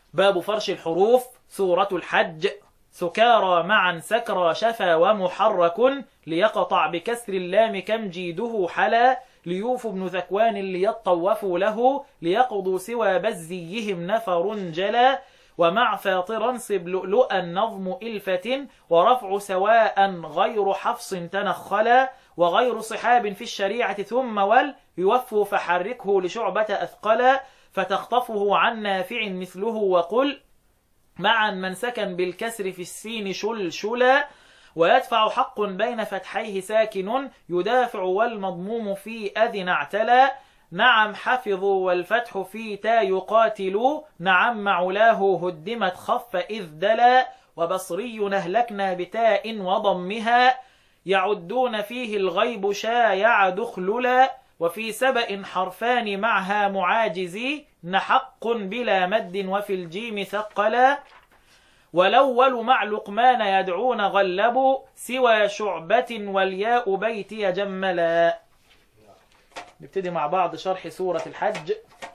باب فرش الحروف سورة الحج سكارى معا سكرى شفا ومحرك ليقطع بكسر اللام كم جيده حلا ليوف بن ذكوان ليطوفوا له ليقضوا سوى بزيهم نفر جلا ومع فاطر انصب لؤلؤا نظم إلفة ورفع سواء غير حفص تنخلا وغير صحاب في الشريعة ثم ول يوفوا فحركه لشعبة أثقلا فتخطفه عن نافع مثله وقل معا من سكن بالكسر في السين شلشلا ويدفع حق بين فتحيه ساكن يدافع والمضموم في أذن اعتلى نعم حفظوا والفتح في تا يقاتل نعم معلاه هدمت خف إذ دلا وبصري نهلكنا بتاء وضمها يعدون فيه الغيب شايع دخللا وفي سبأ حرفان معها معاجزي نحق بلا مد وفي الجيم ثقلا والأول مع لقمان يدعون غلبوا سوى شعبة والياء بيت يجملا نبتدي مع بعض شرح سورة الحج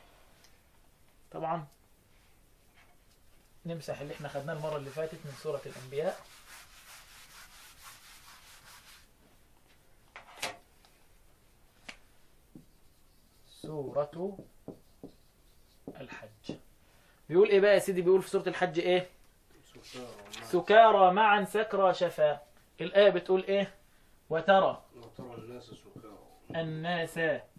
طبعا نمسح اللي احنا خدناه المرة اللي فاتت من سورة الأنبياء سورة الحج بيقول ايه بقى يا سيدي بيقول في سورة الحج ايه سكارى معا سكرى شفا الآية بتقول ايه وترى وترى الناس سكارى الناس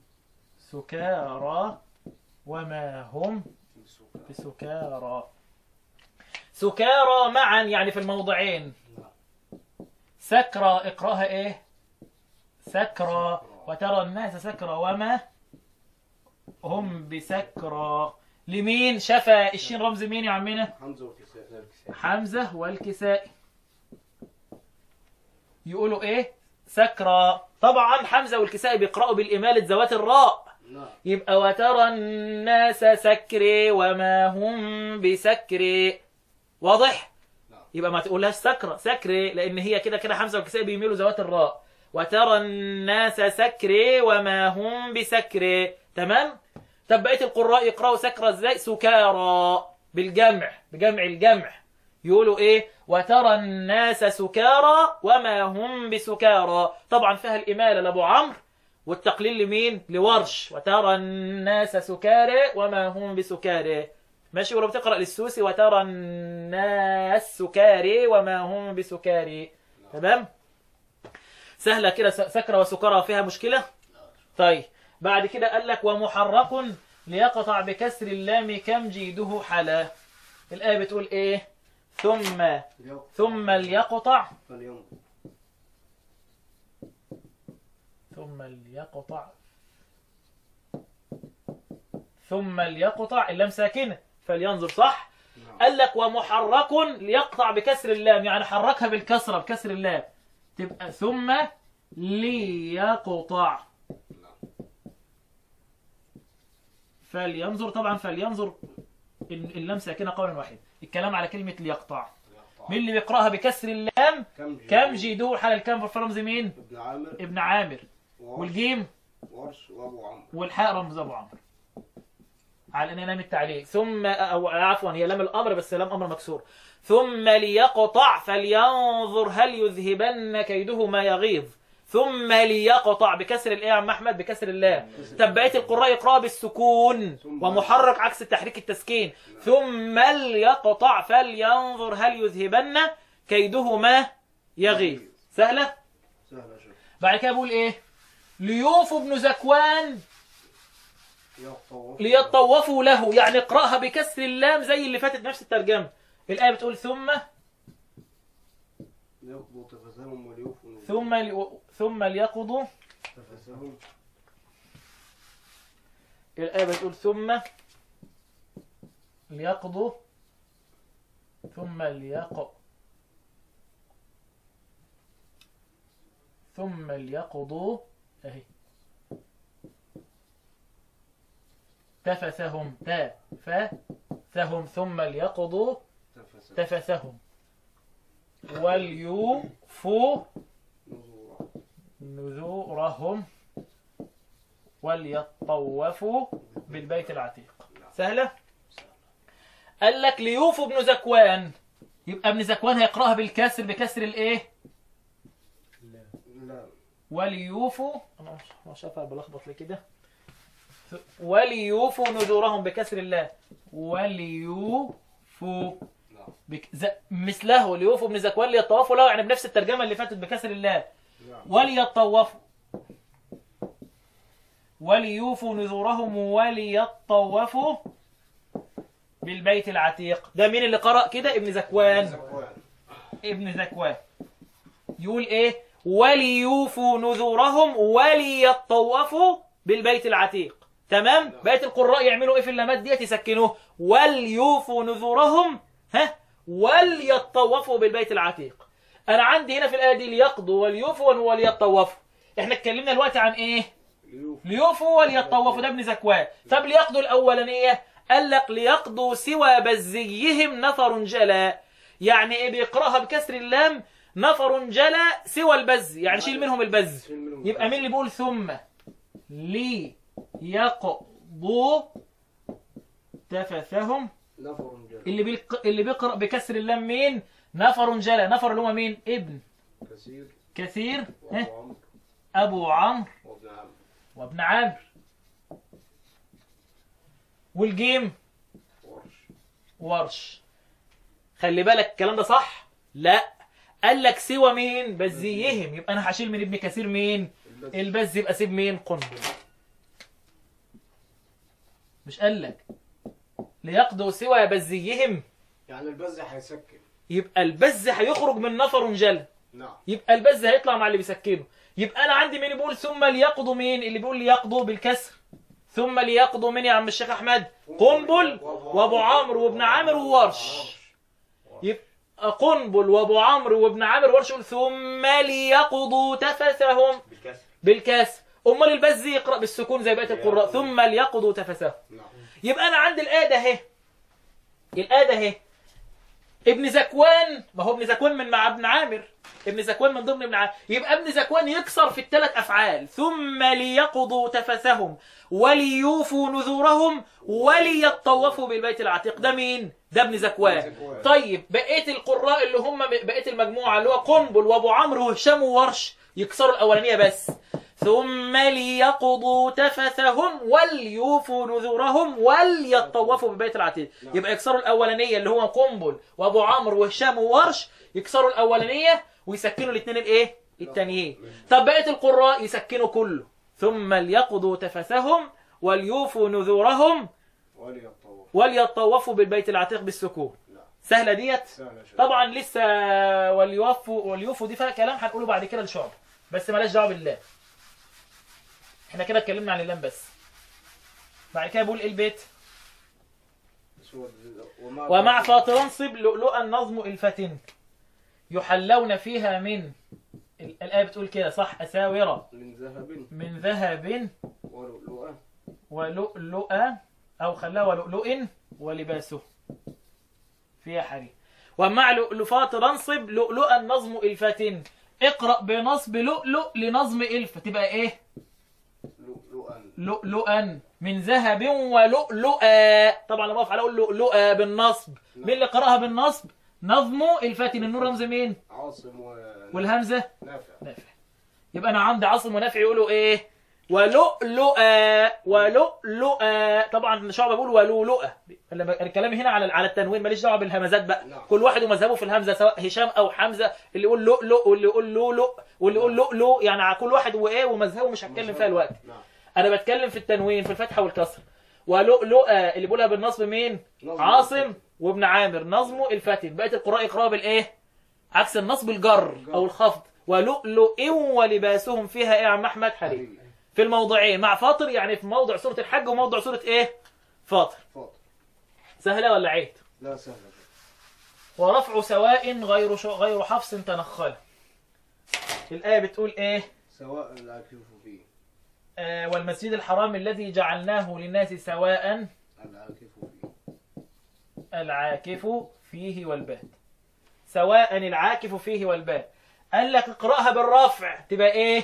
سكارى وما هم بسكارى بسكارى سكارى معا يعني في الموضعين نعم. سكرى اقراها ايه سكرى وترى الناس سكرى وما هم بسكرى لمين شفا الشين رمز مين يا عمنا حمزة والكساء حمزة والكسائي يقولوا ايه سكرى طبعا حمزة والكسائي بيقرأوا بالإمالة ذوات الراء نعم يبقى وترى الناس سكري وما هم بسكري واضح نعم. يبقى ما تقولهاش سكرة سكري لأن هي كده كده حمزة والكسائي بيميلوا ذوات الراء وترى الناس سكري وما هم بسكري تمام طب بقية القراء يقرأوا سكرة ازاي سكارى بالجمع بجمع الجمع يقولوا ايه وترى الناس سكارى وما هم بسكارى طبعا فيها الإمالة لأبو عمرو والتقليل لمين لورش وترى الناس سكارى وما هم بسكارى ماشي ولو بتقرأ للسوسي وترى الناس سكاري وما هم بسكاري تمام سهلة كده س- سكرة وسكرى فيها مشكلة طيب بعد كده قال لك ومحرك ليقطع بكسر اللام كم جيده حلا الآية بتقول ايه ثم اليوم ثم ليقطع فاليوم ثم ليقطع ثم ليقطع اللام ساكنة فلينظر صح نعم قال لك ومحرك ليقطع بكسر اللام يعني حركها بالكسرة بكسر اللام تبقى ثم ليقطع فلينظر طبعا فلينظر ال- اللام ساكنة قولا واحدا الكلام على كلمة ليقطع مين اللي بيقرأها بكسر اللام كم جيد كم جيدو حال الكام في رمز مين ابن عامر ابن عامر ورش والجيم ورش وابو عمرو والحاء رمز ابو عمرو على ان لام التعليق ثم او عفوا هي لام الامر بس لام امر مكسور ثم ليقطع فلينظر هل يذهبن كيده ما يغيظ ثم ليقطع بكسر الايه يا عم احمد بكسر اللام طب بقيه القراء يقراها بالسكون ثم- ومحرك عكس التحريك التسكين ثم ليقطع فلينظر هل يذهبن كيده ما يغيظ سهله سهل يا شيخ بعد كده بقول ايه ليوفوا بن زكوان يطوف ليطوفوا له يعني اقرأها بكسر اللام زي اللي فاتت نفس الترجمة الآية بتقول ثم ليقضوا تفسهم وليوفوا ثم لي... ثم ليقضوا تفسهم الآية بتقول ثم ليقضوا ثم ليق ثم ليقضوا اهي تفسهم تا فهم ثم ليقضوا تفسهم تفسهم وليوفوا نزورا نذورهم وليطوفوا بالبيت العتيق سهلة قال لك ليوف بن زكوان يبقى ابن زكوان هيقراها بالكسر بكسر الايه لا وليوفوا انا مش- مش عارف بلخبط ليه كده وليوفوا نذورهم بكسر الله وليوفوا نعم بك... ز... مثله ليوفوا بن زكوان ليطوفوا له يعني بنفس الترجمه اللي فاتت بكسر الله نعم وليطوفوا وليوفوا نذورهم وليطوفوا بالبيت العتيق ده مين اللي قرأ كده ابن زكوان زكوان ابن ذكوان يقول ايه وليوفوا نذورهم وليطوفوا بالبيت العتيق تمام بقيه القراء يعملوا ايه في اللامات ديت يسكنوه وليوفوا نذورهم ها وليطوفوا بالبيت العتيق انا عندي هنا في الايه دي ليقضوا وليوفوا وليطوفوا احنا اتكلمنا دلوقتي عن ايه ليوف ليوفوا وليطوفوا ده ابن زكوان طب ليقضوا الاولانيه قال لك ليقضوا سوى بزيهم نفر جلا يعني ايه بيقراها بكسر اللام نفر جلا سوى البز يعني شيل منهم البز شيل منهم يبقى مين اللي بيقول ثم ليقضوا تفثهم نفر جل اللي بيق... اللي بيقرا بكسر اللام مين نفر جلا نفر اللي هو مين ابن كثير كثير ها؟ وابو عمرو ابو عمرو وابن عمرو وابن عامر والجيم ورش ورش خلي بالك الكلام ده صح لا قال لك سوى مين بزيهم يبقى انا هشيل من ابن كثير مين البز البز يبقى سيب مين قنبل مش قال لك ليقضوا سوى بزيهم يعني البز هيسكن يبقى البز هيخرج من نفر جل نعم يبقى البز هيطلع مع اللي بيسكنه يبقى انا عندي مين بيقول ثم ليقضوا مين اللي بيقول ليقضوا بالكسر ثم ليقضوا مين يا عم الشيخ احمد قنبل وابو عمرو وابن عامر وورش يبقى قنبل وابو عمرو وابن عامر ورش يقول ثم ليقضوا تفثهم بالكسر بالكسر امال البز يقرا بالسكون زي بقيه القراء ثم ليقضوا تفثهم نعم يبقى انا عندي الايه ده اهي الايه ده اهي ابن زكوان ما هو ابن زكوان من مع ابن عامر ابن زكوان من ضمن ابن عامر يبقى ابن زكوان يكسر في الثلاث افعال ثم ليقضوا تفثهم وليوفوا نذورهم وليطوفوا بالبيت العتيق ده مين ده ابن زكوان زكوان. طيب بقيه القراء اللي هم بقيه المجموعه اللي هو قنبل وابو عمرو وهشام وورش يكسروا الاولانيه بس ثم ليقضوا تفثهم وليوفوا نذورهم وليطوفوا ببيت العتيق نعم. يبقى يكسروا الاولانيه اللي هو قنبل وابو عمرو وهشام وورش يكسروا الاولانيه ويسكنوا الاثنين الايه التانيين طب بقيه القراء يسكنوا كله ثم ليقضوا تفثهم وليوفوا نذورهم وليطوف وليطوفوا بالبيت العتيق بالسكون نعم سهله ديت سهل يا شيخ طبعا لسه وليوفوا وليوفوا دي فيها كلام هنقوله بعد كده لشعب بس مالهاش دعوه بالله احنا كده اتكلمنا عن اللام بس بعد كده بيقول ايه البيت سورة- ومع ومع فاطرنصب لؤلؤا نظم الفتن يحلون فيها من ال- الآية بتقول كده صح أساورة من ذهب من ذهب ولؤلؤا ولؤلؤا أو خلاها ولؤلؤ ولباسه فيها حرير ومع لؤلؤات رنصب لؤلؤا نظم الفتن اقرأ بنصب لؤلؤ لنظم الف تبقى ايه لؤلؤا لؤلؤا من ذهب ولؤلؤا طبعا لما اقف على اقول لؤلؤا بالنصب مين اللي قرأها بالنصب نظم الفتن النور رمز مين عاصم والهمزة ونافع نافع يبقى انا عندي عاصم ونافع يقولوا ايه ولؤلؤا ولؤلؤا طبعا شعب بيقول ولؤلؤا لما الكلام هنا على على التنوين ماليش دعوه بالهمزات بقى نعم. كل واحد ومذهبه في الهمزه سواء هشام او حمزه اللي يقول لؤلؤ واللي يقول لؤلؤ واللي يقول لؤلؤ يعني على كل واحد وايه ومذهبه مش هتكلم فيها الوقت نعم انا بتكلم في التنوين في الفتحه والكسر ولؤلؤا اللي بيقولها بالنصب مين نظم عاصم الفتن. وابن عامر نظمه الفتن بقيه القراء يقراوا بالايه عكس النصب الجر الجر. او الخفض ولؤلؤ ولباسهم فيها ايه يا عم احمد حرير حبيبي في الموضعين مع فاطر يعني في موضع سوره الحج وموضع سوره ايه فاطر فاضل سهله ولا عيد لا سهلة ورفع سواء غير شو غير حفص تنخل الايه بتقول ايه سواء العاكف فيه آه والمسجد الحرام الذي جعلناه للناس سواء العاكف فيه العاكف فيه والباد سواء العاكف فيه والباد قال لك اقرأها بالرفع تبقى ايه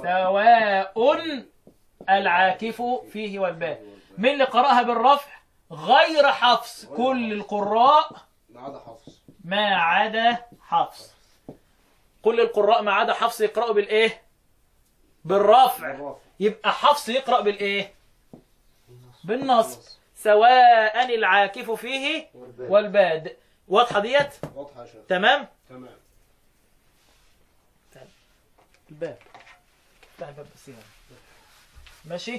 سواء العاكف فيه والباد مين اللي قرأها بالرفع غير حفص كل القراء ما عدا حفص ما عدا حفص كل القراء ما عدا حفص يقرأوا بالإيه بالرفع بالرفع. يبقى حفص يقرأ بالإيه بالنصب سواء العاكف فيه والباقي. والباد واضحة ديت واضحة يا شيخ تمام تمام الباب افتح الباب بس هنا ماشي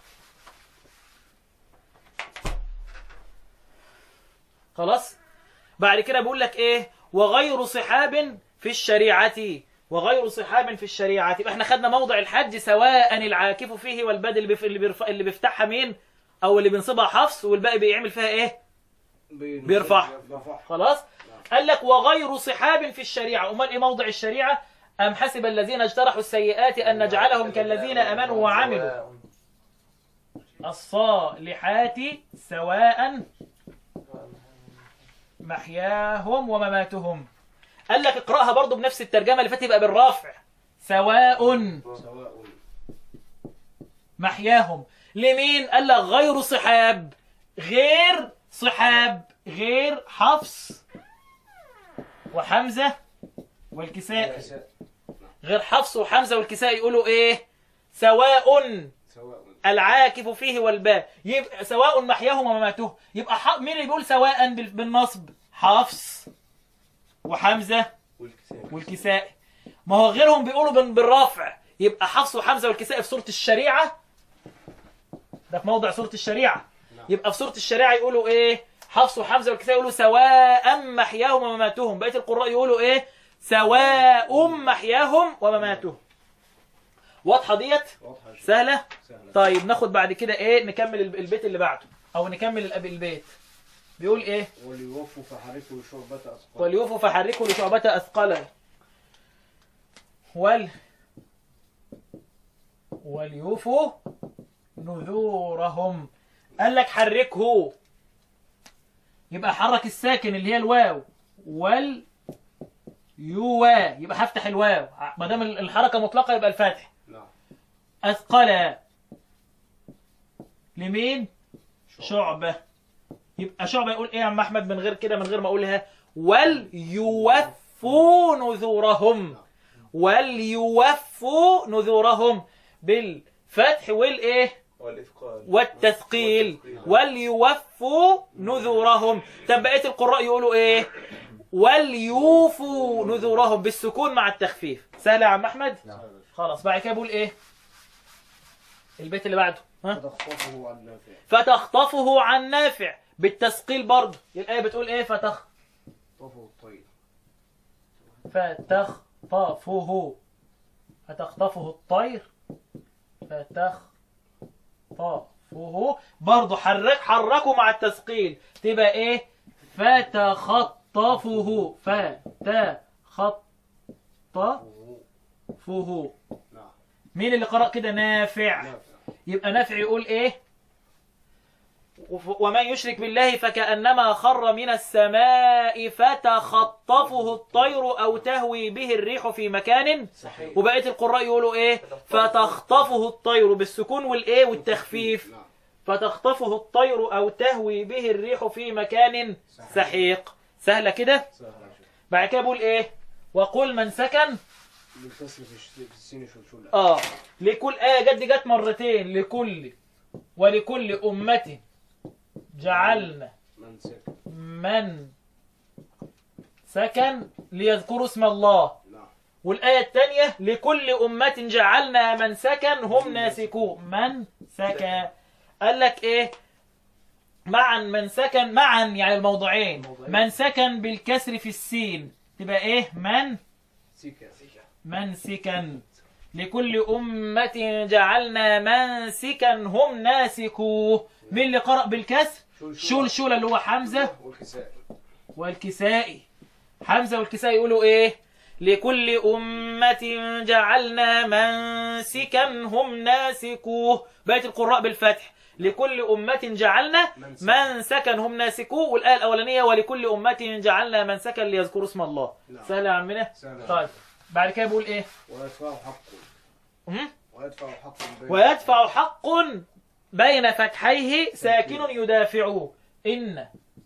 خلاص بعد كده بيقول لك ايه وغير صحاب في الشريعة وغير صحاب في الشريعة يبقى احنا خدنا موضع الحج سواء العاكف فيه والباد اللي بيف... اللي, بيرف... اللي بيفتحها مين او اللي بينصبها حفص والباقي بيعمل فيها ايه بين- بيرفع. بيرفع خلاص قال لك وغير صحاب في الشريعة امال ايه موضع الشريعة ام حسب الذين اجترحوا السيئات ان نجعلهم كالذين امنوا وعملوا الصالحات سواء محياهم ومماتهم قال لك اقرأها برضو بنفس الترجمة اللي فاتت يبقى بالرافع سواء سواء محياهم لمين قال لك غير صحاب غير صحاب غير حفص وحمزة والكساء غير حفص وحمزة والكساء يقولوا ايه سواء سواء العاكف فيه والباء يبقى سواء محياهم ومماتهم يبقى ح... مين اللي بيقول سواء بال- بالنصب حفص وحمزة والكتاب والكساء ما هو غيرهم بيقولوا بال- بالرفع يبقى حفص وحمزة والكساء في سورة الشريعة ده في موضع سورة الشريعة نعم. يبقى في سورة الشريعة يقولوا ايه حفص وحمزة والكساء يقولوا سواء محياهم ومماتهم بقية القراء يقولوا ايه سواء محياهم ومماتهم واضحة ديت واضحة يا شيخ سهلة سهلة طيب ناخد بعد كده ايه نكمل الب- البيت اللي بعده او نكمل الاب البيت بيقول ايه وليوفوا فحركوا شعبة أثقال وليوفوا فحركوا لشعبة أثقلا وال وليوفوا نذورهم قال لك حركه يبقى حرك الساكن اللي هي الواو وال يوا يبقى هفتح الواو ما دام الحركه مطلقه يبقى الفتح نعم أثقلا لمين شعبة يبقى شعبة يقول ايه يا عم احمد من غير كده من غير ما اقولها وليوفوا نذورهم وليوفوا نذورهم بالفتح والايه والإثقال والتثقيل وليوفوا نذورهم طب بقيه القراء يقولوا ايه وليوفوا نذورهم بالسكون مع التخفيف سهل يا عم احمد خلاص بعد كده بيقول ايه البيت اللي بعده ها فتخطفه عن نافع فتخطفه عن نافع بالتثقيل برضه الآية بتقول ايه فتخ طفه الطير فتخطفه فتخطفه الطير فتخطفه برضه حرك حركه مع التثقيل تبقى ايه فتخطفه فتخطفه طفه نعم مين اللي قرأ كده نافع نافع يبقى نافع يقول ايه وف- ومن يشرك بالله فكأنما خر من السماء فتخطفه الطير أو تهوي به الريح في مكان صحيح وبقية القراء يقولوا ايه فتخطفه الطير بالسكون والايه والتخفيف نعم فتخطفه الطير أو تهوي به الريح في مكان سحيق سهلة كده سهل يا شيخ بعد كده بقول ايه وقل من سكن بالكسر في الش- في السين شلشلة اه لكل آية جد جت مرتين لكل ولكل أمة جعلنا من سكن من سكن ليذكروا اسم الله نعم والآية الثانية لكل أمة جعلنا من سكن هم ناسكوه من سكن قال لك إيه معا من سكن معا يعني الموضعين من سكن بالكسر في السين تبقى إيه من سكة من سكن لكل أمة جعلنا منسكا هم ناسكوه مين اللي قرأ بالكسر شلشلة اللي هو حمزة والكساء والكسائي حمزة والكسائي يقولوا ايه لكل أمة جعلنا منسكا هم ناسكوه بقية القراء بالفتح لكل أمة جعلنا منسكا هم ناسكوه والآية الأولانية ولكل أمة جعلنا منسكا ليذكروا اسم الله نعم. سهل يا عمنا سهل. طيب بعد كده بيقول ايه ويدفع حق هم؟ ويدفع حق بين- ويدفع حق بين فتحيه ساكن يدافعه إن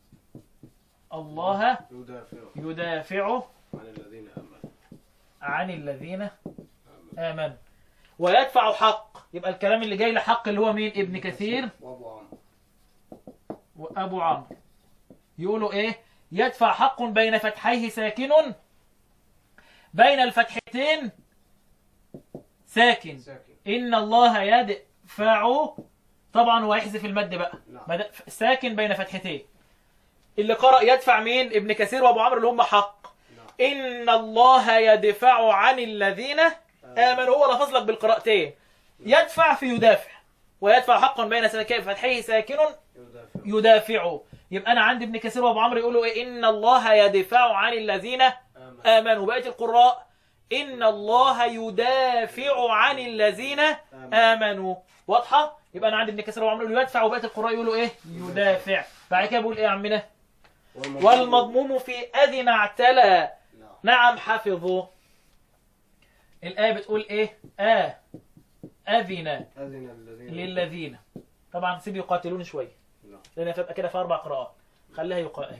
الله يدافع يدافع عن الذين آمنوا عن الذين آمنوا آمنوا ويدفع حق يبقى الكلام اللي جاي لحق اللي هو مين ابن كثير وأبو عمرو وأبو عمرو يقولوا إيه يدفع حق بين فتحيه ساكن بين الفتحتين ساكن ساكن إن الله يدفع طبعا هو يحذف المد بقى نعم. مد- ساكن بين فتحتين اللي قرأ يدفع مين ابن كثير وأبو عمرو اللي هم حق نعم إن الله يدفع عن الذين آمنوا هو لفظ لك بالقراءتين يدفع في يدافع ويدفع حقا بين ساكن فتحيه ساكن يدافع يدافع يبقى أنا عندي ابن كثير وأبو عمرو يقولوا إيه إن الله يدفع عن الذين آمنوا آمنوا بقية القراء إن الله يدافع عن الذين آمنوا واضحة؟ يبقى أنا عندي ابن كثير وعمرو يقولوا يدفع وبقية القراء يقولوا إيه؟ يدافع بعد كده بقول إيه يا عمنا؟ والمضموم في أذن اعتلى نعم نعم حفظوا الآية بتقول إيه؟ آه أذن أذن الذين للذين طبعا سيب يقاتلون شوية نعم لأن تبقى كده في أربع قراءات خليها يقاء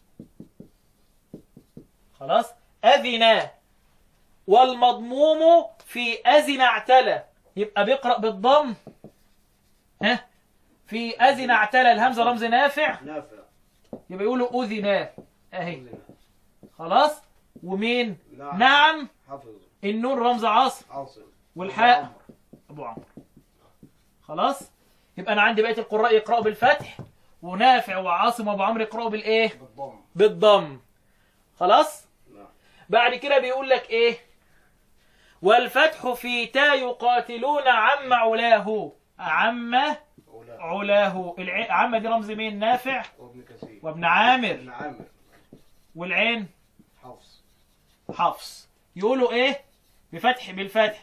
خلاص أذن والمضموم في أذن اعتلى يبقى بيقرأ بالضم ها في أذن اعتلى الهمزة رمز نافع نافع يبقى يقولوا أذن أهي أذن خلاص ومين نعم نعم حفظ النون رمز عاصم عاصم والحاء عمرو. أبو عمرو خلاص يبقى أنا عندي بقية القراء يقرأوا بالفتح ونافع وعاصم وأبو عمرو يقرأوا بالإيه بالضم بالضم خلاص نعم بعد كده بيقول لك ايه والفتح في تا يقاتلون عم علاه عم أولاد علاه الع... عم دي رمز مين نافع وابن كثير وابن عامر ابن عامر والعين حفص حفص يقولوا ايه بفتح بالفتح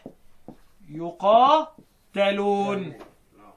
يقاتلون نعم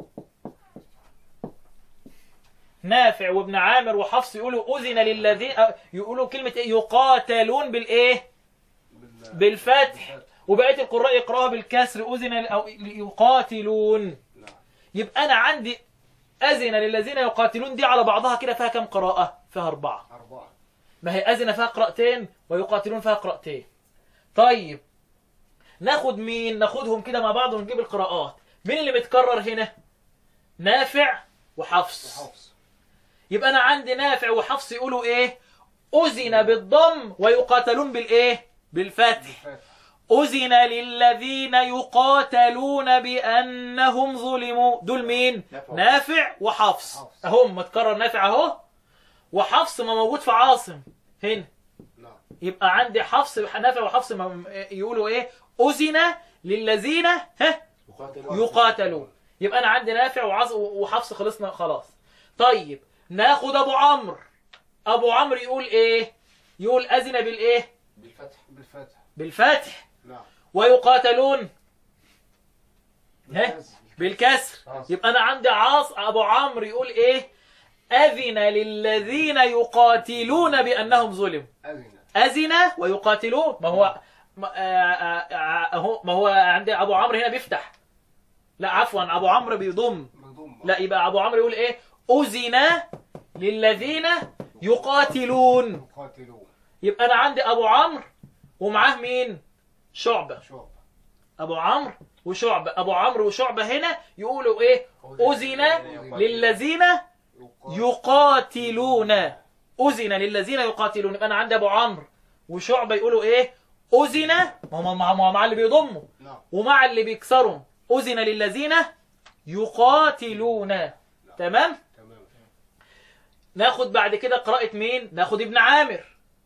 نافع وابن عامر وحفص يقولوا اذن للذين أه، يقولوا كلمه ايه يقاتلون بالايه بال- بالفتح وبقيه القراء يقراها بالكسر اذن ل- او يقاتلون نعم يبقى انا عندي اذن للذين يقاتلون دي على بعضها كده فيها كم قراءه فيها اربعه أربعة ما هي اذن فيها قراءتين ويقاتلون فيها قراءتين طيب ناخد مين ناخدهم كده مع بعض ونجيب القراءات مين اللي متكرر هنا نافع وحفص وحفص يبقى انا عندي نافع وحفص يقولوا ايه اذن بالضم ويقاتلون بالايه بالفتح بالفتح أذن للذين يقاتلون بأنهم ظلموا دول مين؟ نافع. نافع وحفص حفص. أهم متكرر نافع أهو وحفص ما موجود في عاصم هنا نعم يبقى عندي حفص نافع وحفص ما- يقولوا إيه؟ أذن للذين ها يقاتلون يبقى أنا عندي نافع وعاص وحفص خلصنا خلاص طيب ناخد أبو عمرو أبو عمرو يقول إيه؟ يقول أذن بالإيه؟ بالفتح بالفتح بالفتح نعم ويقاتلون ها بالكسر. بالكسر عاص. يبقى انا عندي عاص ابو عمرو يقول ايه اذن للذين يقاتلون بانهم ظلموا أذن اذن ويقاتلون ما هو ما, آه، آه، آه، هو- ما هو عند ابو عمرو هنا بيفتح لا عفوا ابو عمرو بيضم منضم لا يبقى ابو عمرو يقول ايه اذن للذين يقاتلون يقاتلون يبقى انا عندي ابو عمرو ومعاه مين شعبه شعب ابو عمرو وشعبة ابو عمرو وشعبة هنا يقولوا ايه اذن للذين يقاتلون اذن للذين يقاتلون يبقى انا عندي ابو عمرو وشعبة يقولوا ايه اذن ما هو مع, مع, مع اللي بيضموا نعم ومع اللي بيكسروا اذن للذين يقاتلون تمام تمام ناخد بعد كده قراءة مين ناخد ابن عامر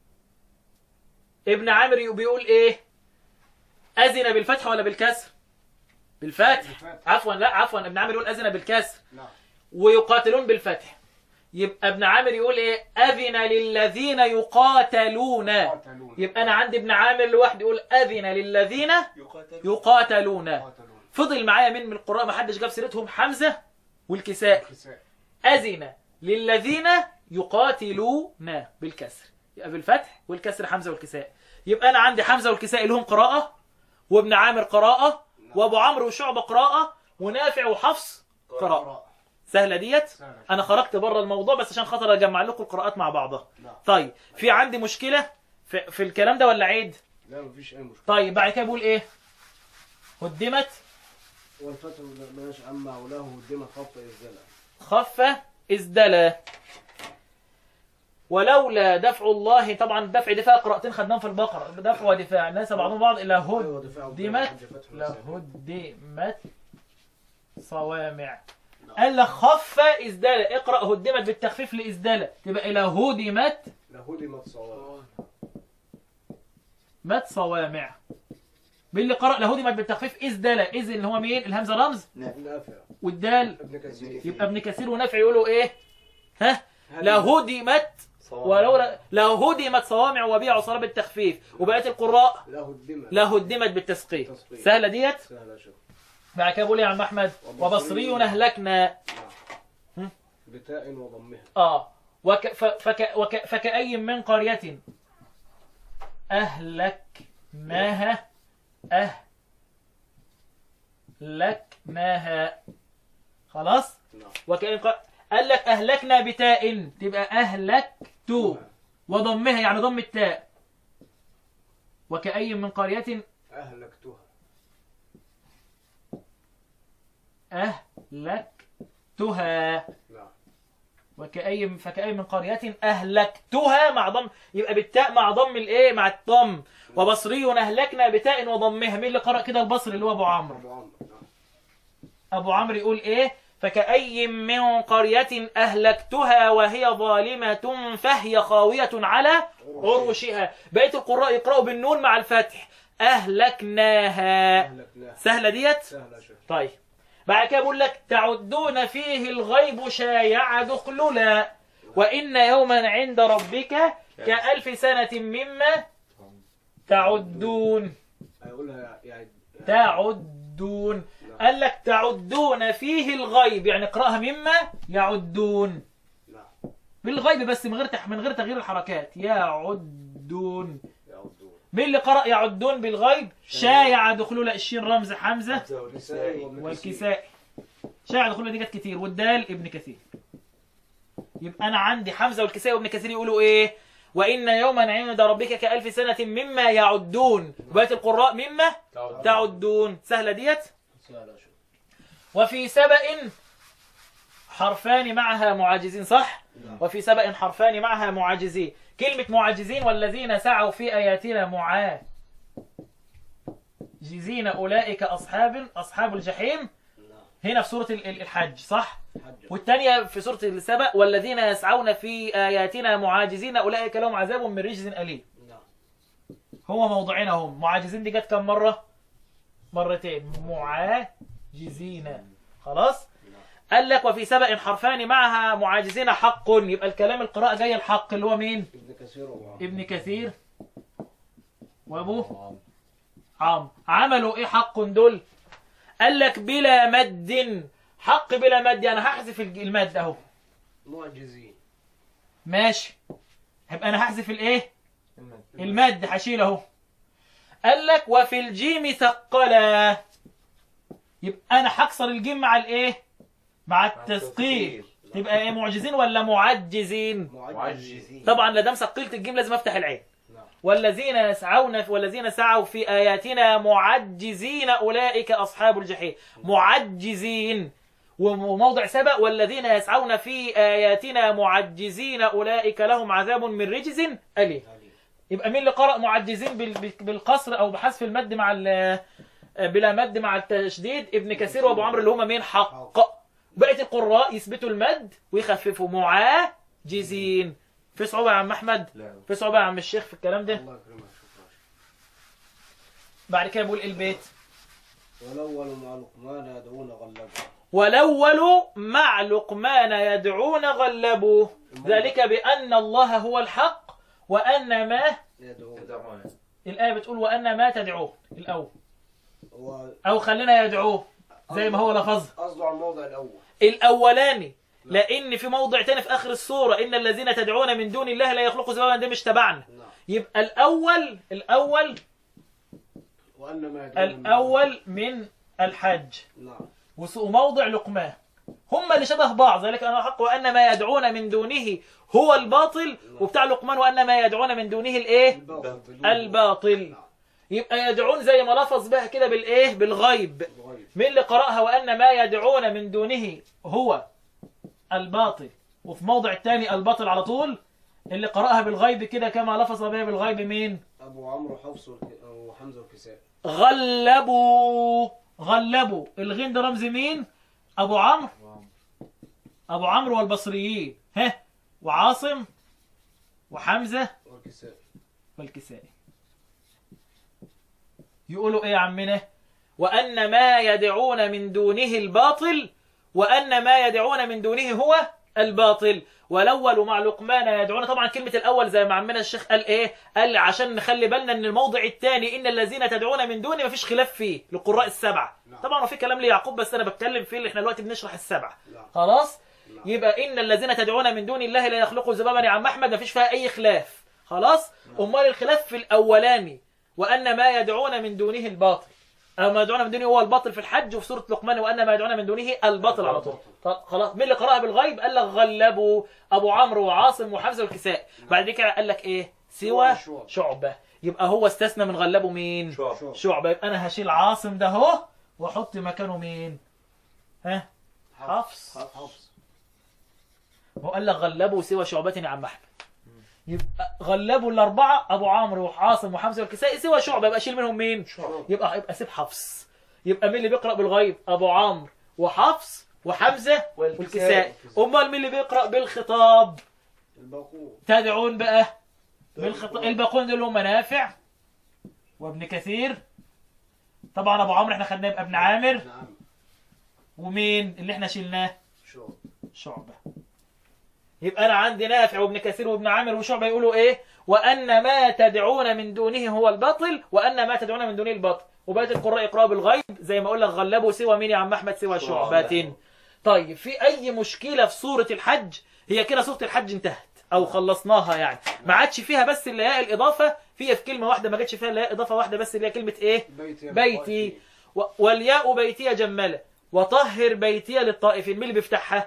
ابن عامر بيقول ايه اذن بالفتح ولا بالكسر بالفتح بالفتح. عفوا لا عفوا ابن عامر يقول اذن بالكسر نعم ويقاتلون بالفتح يبقى ابن عامر يقول ايه اذن للذين يقاتلون يقاتلون يبقى انا عندي ابن عامر لوحده يقول اذن للذين يقاتل يقاتلون يقاتلون فضل معايا مين من القراء ما حدش جاب سيرتهم حمزه والكساء كساء أذن للذين يقاتلون بالكسر يبقى بالفتح والكسر حمزة والكساء يبقى أنا عندي حمزة والكساء لهم قراءة وابن عامر قراءة وأبو عمرو وشعبة قراءة ونافع وحفص قراءة سهله ديت سهلة. انا خرجت بره الموضوع بس عشان خاطر اجمع لكم القراءات مع بعضها نعم. طيب في عندي مشكله في, في الكلام ده ولا عيد لا مفيش أي مشكلة طيب بعد كده بقول ايه قدمت والفتح ماشي عما مولاه قدم خط الزلع خف ازدلى ولولا دفع الله طبعا الدفع دي فيها قراءتين خدناهم في البقره دفع ودفاع الناس بعضهم بعض الى أيوة، دفاع هدمت وفتح فتح لهدمت صوامع قال لك خف ازدلى اقرا هدمت بالتخفيف لازدلى تبقى الى هدمت لهدمت صواب مت صوامع باللي قرأ لهدمت بالتخفيف ازدلى اذ اللي هو مين الهمزه رمز نافع والدال ابن كثير يبقى ابن كثير ونافع يقولوا ايه ها لهدمت ولولا لهدمت صوامع وبيع وصلاه بالتخفيف وبقيه القراء لهدمت لهدمت بالتسقيف تسقيف. سهله ديت سهلة شوف بعد كده بقول يا عم احمد وبصري اهلكنا نعم بتاء وضمها اه وك ف فك وك فكأي من قرية أهلكناها أهلكناها خلاص نعم وكأي ق... قال لك أهلكنا بتاء تبقى أهلكت وضمها يعني ضم التاء وكأي من قرية أهلكتها أهلكتها نعم وكأي فكأي من قرية أهلكتها مع ضم يبقى بالتاء مع ضم الإيه مع الضم وبصري أهلكنا بتاء وضمها مين اللي قرأ كده البصري اللي هو أبو عمرو أبو عمرو نعم أبو عمرو يقول إيه فكأي من قرية أهلكتها وهي ظالمة فهي خاوية على عروشها بقية القراء يقرأوا بالنون مع الفتح أهلكناها أهلكناها سهلة ديت سهلة شوف طيب بعد كده بقول لك تعدون فيه الغيب شايع دخللا وإن يوما عند ربك كألف سنة مما تعدون هيقولها يعني تعدون قال لك تعدون فيه الغيب يعني اقراها مما يعدون نعم بالغيب بس من غير تح- من غير تغيير الحركات يعدون يعودون مين اللي قرأ يعدون بالغيب شايع دخلولا الشين رمز حمزة والكسائي وابن كثير. والكساء شايع دخلولا دي جت كتير والدال ابن كثير يبقى انا عندي حمزة والكساء وابن كثير يقولوا ايه وإن يوما عند ربك كألف سنة مما يعدون بقية القراء مما تعدون سهلة ديت سهلة شوف وفي سبأ حرفان معها معاجزين صح نعم. وفي سبأ حرفان معها معاجزين كلمة معاجزين والذين سعوا في آياتنا معاجزين أولئك أصحاب أصحاب الجحيم نعم هنا في سورة ال- ال- الحج صح حج والثانية في سورة السبأ والذين يسعون في آياتنا معاجزين أولئك لهم عذاب من رجز أليم نعم هو موضوعين هم معاجزين دي جت كم مرة مرتين معاجزين خلاص قال لك وفي سبأ حرفان معها معاجزين حق يبقى الكلام القراءة جاي الحق اللي هو مين ابن كثير وابو عمرو ابن كثير وابو عم عملوا ايه حق دول قال لك بلا مد حق بلا مد يعني هحذف الج- المد اهو معجزين ماشي يبقى انا هحذف الايه المد هشيل اهو قال لك وفي الجيم ثقلا يبقى انا هكسر الجيم مع الايه مع التثقيل تبقى ايه معجزين ولا معجزين معجزين طبعا لا دام ثقلت الجيم لازم افتح العين نعم والذين يسعون والذين سعوا في آياتنا معجزين أولئك أصحاب الجحيم معجزين وموضع سبأ والذين يسعون في آياتنا معجزين أولئك لهم عذاب من رجز أليم علي. يبقى مين اللي قرأ معجزين بال- بال- بالقصر أو بحذف المد مع ال- بلا مد مع التشديد ابن كثير وابو عمرو اللي هما مين حق بقية القراء يثبتوا المد ويخففوا معاجزين في صعوبة يا عم أحمد لا في صعوبة يا عم الشيخ في الكلام ده الله يكرمك شكرا بعد كده بيقول إيه البيت والأول مع لقمان يدعون غلبا والأول مع لقمان يدعون غلبوا ذلك بأن الله هو الحق وأن ما يدعون الآية بتقول وأن ما تدعوه الأول هو أو خلينا يدعوه زي ما هو لفظ قصده على الموضع الأول الأولاني لأن في موضع تاني في آخر السورة إن الذين تدعون من دون الله لا يخلقوا ذبابا ده مش تبعنا نعم يبقى الأول الأول وأن ما يدعون من الأول من الحج دون- نعم وس- وموضع لقمان هم اللي شبه بعض ذلك أنا حق وأن ما يدعون من دونه هو الباطل وبتاع لقمان وأن ما يدعون من دونه الإيه الباطل الباطل نعم. يبقى يدعون زي ما لفظ بها كده بالإيه بالغيب الغيب. مين اللي قرأها وأن ما يدعون من دونه هو الباطل وفي موضع الثاني الباطل على طول اللي قرأها بالغيب كده كما لفظ بها بالغيب مين ابو عمرو حفص والك- وحمزه والكساء غلبوا غلبوا الغين ده رمز مين ابو عمرو ابو عمرو والبصريين ها وعاصم وحمزه والكساء والكسائي يقولوا ايه يا عمنا وان ما يدعون من دونه الباطل وان ما يدعون من دونه هو الباطل والاول مع لقمان يدعون طبعا كلمه الاول زي ما عمنا الشيخ قال ايه قال عشان نخلي بالنا ان الموضع الثاني ان الذين تدعون من دونه مفيش خلاف فيه للقراء السبعه نعم. طبعا وفي كلام ليعقوب بس انا بتكلم فيه اللي احنا دلوقتي بنشرح السبعه نعم. خلاص نعم. يبقى ان الذين تدعون من دون الله لا يخلقوا ذبابا يا عم احمد مفيش فيها اي خلاف خلاص امال الخلاف في الاولاني وان ما يدعون من دونه الباطل أو ما يدعون من دونه هو الباطل في الحج وفي سوره لقمان وان ما يدعون من دونه الباطل على طول طب خلاص مين اللي قراها بالغيب قال لك غلبوا ابو عمرو وعاصم وحمزه والكساء بعد كده قال لك ايه سوى شعبة. شعبه يبقى هو استثنى من غلبوا مين شعب شعبه يبقى انا هشيل عاصم ده اهو واحط مكانه مين ها حفص حفص هو قال لك غلبوا سوى شعبة يا عم احمد يبقى غلبوا الاربعه ابو عمرو وعاصم وحمزه والكسائي سوى شعبه يبقى شيل منهم مين شعبة. يبقى يبقى سيب حفص يبقى مين اللي بيقرا بالغيب ابو عمرو وحفص وحمزه والكسائي امال مين اللي بيقرا بالخطاب الباقون تدعون بقى بالخطاب الباقون دول هم نافع وابن كثير طبعا ابو عمرو احنا خدناه يبقى ابن عامر نعم ومين اللي احنا شلناه شعبة شعبة يبقى أنا عندي نافع وابن كثير وابن عامر وشعبة يقولوا إيه وأن ما تدعون من دونه هو الباطل وأن ما تدعون من دونه الباطل وبقية القراء يقرأوا بالغيب زي ما أقول لك غلبوا سوى مين يا عم أحمد سوى شعبة. شعبة طيب في أي مشكلة في سورة الحج هي كده سورة الحج انتهت أو خلصناها يعني ما عادش فيها بس اللي هي الإضافة فيها في كلمة واحدة ما جاتش فيها اللي هي إضافة واحدة بس اللي هي كلمة إيه بيتي بيتي و- والياء بيتي جملة وطهر بيتي للطائفين مين اللي بيفتحها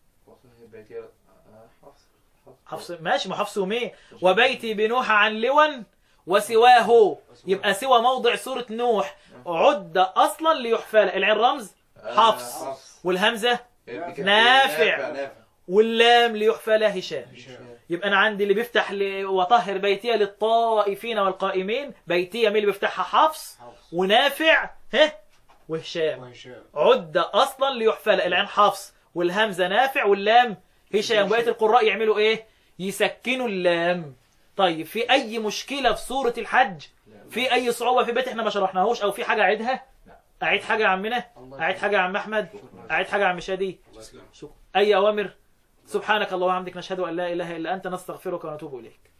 حفص ماشي ما حفص ومين وبيتي بنوح عن لون وسواه يبقى سوى موضع سورة نوح عد أصلا ليحفل العين رمز حفص والهمزة نافع. واللام ليحفل هشام يبقى أنا عندي اللي بيفتح ل... وطهر بيتي للطائفين والقائمين بيتي مين اللي بيفتحها حفص حفص ونافع ها وهشام وهشام عد اصلا ليحفل العين حفص والهمزه نافع واللام هشام بقيه القراء يعملوا ايه يسكنوا اللام طيب في اي مشكله في سوره الحج في اي صعوبه في بيت احنا ما شرحناهوش او في حاجه اعيدها اعيد حاجه يا عمنا الله اعيد حاجه يا عم احمد اعيد حاجه يا عم شادي الله يسلمك. شكرا اي اوامر سبحانك اللهم وبحمدك نشهد ان لا اله الا انت نستغفرك ونتوب اليك